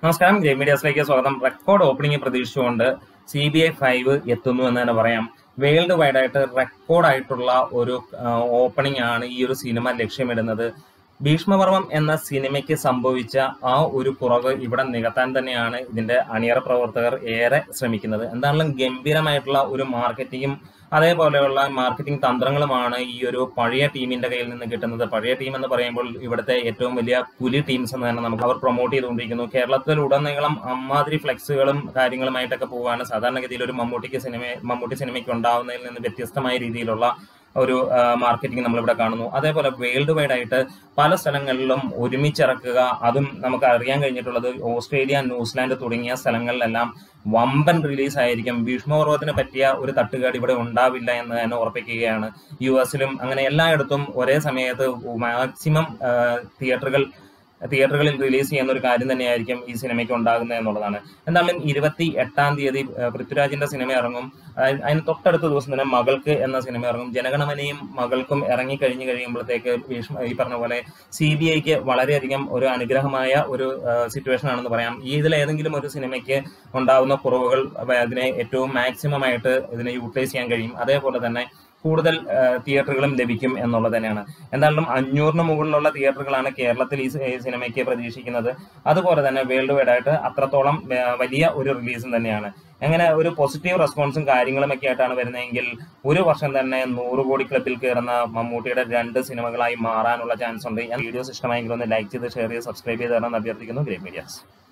നമസ്കാരം ഗ്രേ മീഡിയാസിലേക്ക് സ്വാഗതം റെക്കോർഡ് ഓപ്പണിംഗ് പ്രതീക്ഷിച്ചുകൊണ്ട് സി ബി ഐ ഫൈവ് എത്തുന്നു എന്ന് തന്നെ പറയാം വേൾഡ് വൈഡ് ആയിട്ട് റെക്കോർഡ് ആയിട്ടുള്ള ഒരു ഓപ്പണിംഗ് ആണ് ഈ ഒരു സിനിമ ലക്ഷ്യമിടുന്നത് ഭീഷ്മപർവം എന്ന സിനിമയ്ക്ക് സംഭവിച്ച ആ ഒരു കുറവ് ഇവിടെ നികത്താൻ തന്നെയാണ് ഇതിന്റെ അണിയറ പ്രവർത്തകർ ഏറെ ശ്രമിക്കുന്നത് എന്താണെങ്കിലും ഗംഭീരമായിട്ടുള്ള ഒരു മാർക്കറ്റിങ്ങും അതേപോലെയുള്ള മാർക്കറ്റിംഗ് തന്ത്രങ്ങളുമാണ് ഈ ഒരു പഴയ ടീമിന്റെ കയ്യിൽ നിന്ന് കിട്ടുന്നത് പഴയ ടീം എന്ന് പറയുമ്പോൾ ഇവിടുത്തെ ഏറ്റവും വലിയ പുലി ടീംസ് എന്ന് തന്നെ നമുക്ക് അവർ പ്രൊമോട്ട് ചെയ്തുകൊണ്ടിരിക്കുന്നു കേരളത്തിൽ ഉടനീളം അമ്മാതിരി ഫ്ലെക്സുകളും കാര്യങ്ങളുമായിട്ടൊക്കെ പോവുകയാണ് സാധാരണഗതിയിൽ ഒരു മമ്മൂട്ടിക്ക് സിനിമ മമ്മൂട്ടി സിനിമയ്ക്ക് ഉണ്ടാവുന്നതിൽ നിന്ന് വ്യത്യസ്തമായ രീതിയിലുള്ള ഒരു മാർക്കറ്റിംഗ് നമ്മളിവിടെ കാണുന്നു അതേപോലെ വേൾഡ് വൈഡ് ആയിട്ട് പല സ്ഥലങ്ങളിലും ഒരുമിച്ചിറക്കുക അതും നമുക്ക് അറിയാൻ കഴിഞ്ഞിട്ടുള്ളത് ഓസ്ട്രേലിയ ന്യൂസിലാൻഡ് തുടങ്ങിയ സ്ഥലങ്ങളിലെല്ലാം വമ്പൻ റിലീസ് ആയിരിക്കും ഭീഷ്മപർവത്തിന് പറ്റിയ ഒരു തട്ടുകേട് ഇവിടെ ഉണ്ടാവില്ല എന്ന് തന്നെ ഉറപ്പിക്കുകയാണ് യു എസിലും അങ്ങനെ എല്ലായിടത്തും ഒരേ സമയത്ത് മാക്സിമം തിയേറ്ററുകൾ തിയേറ്ററുകളിൽ റിലീസ് ചെയ്യുന്ന ഒരു കാര്യം തന്നെയായിരിക്കും ഈ സിനിമയ്ക്ക് ഉണ്ടാകുന്നത് എന്നുള്ളതാണ് എന്തായാലും ഇരുപത്തി എട്ടാം തീയതി പൃഥ്വിരാജിന്റെ സിനിമ ഇറങ്ങും അതിന് തൊട്ടടുത്ത ദിവസം തന്നെ മകൾക്ക് എന്ന സിനിമ ഇറങ്ങും ജനഗണമനയും മകൾക്കും ഇറങ്ങി കഴിഞ്ഞു കഴിയുമ്പോഴത്തേക്ക് ഭീഷ്മ ഈ പറഞ്ഞ പോലെ സി ബി ഐക്ക് വളരെയധികം ഒരു അനുഗ്രഹമായ ഒരു സിറ്റുവേഷൻ ആണെന്ന് പറയാം ഈ ഇതിൽ ഏതെങ്കിലും ഒരു സിനിമയ്ക്ക് ഉണ്ടാവുന്ന കുറവുകൾ അതിനെ ഏറ്റവും മാക്സിമം ആയിട്ട് ഇതിനെ യൂട്ടിലൈസ് ചെയ്യാൻ കഴിയും അതേപോലെ തന്നെ കൂടുതൽ തിയേറ്ററുകളും ലഭിക്കും എന്നുള്ളത് തന്നെയാണ് എന്തായാലും അഞ്ഞൂറിന് മുകളിലുള്ള തിയേറ്ററുകളാണ് കേരളത്തിൽ ഈ സിനിമയ്ക്ക് പ്രതീക്ഷിക്കുന്നത് അതുപോലെ തന്നെ വേൾഡ് വൈഡ് ആയിട്ട് അത്രത്തോളം വലിയ ഒരു റിലീസും തന്നെയാണ് അങ്ങനെ ഒരു പോസിറ്റീവ് റെസ്പോൺസും കാര്യങ്ങളും ഒക്കെ ആയിട്ടാണ് വരുന്നതെങ്കിൽ ഒരു വർഷം തന്നെ നൂറ് കോടി ക്ലബിൽ കയറുന്ന മമ്മൂട്ടിയുടെ രണ്ട് സിനിമകളായി മാറാനുള്ള ചാൻസ് ഉണ്ട് ഞാൻ വീഡിയോസ് ഇഷ്ടമായെങ്കിൽ ഒന്ന് ലൈക്ക് ചെയ്ത് ഷെയർ ചെയ്ത് സബ്സ്ക്രൈബ് ചെയ്ത് തരണം അഭ്യർത്ഥിക്കുന്നു ഗ്രേറ്റ് മീഡിയാസ്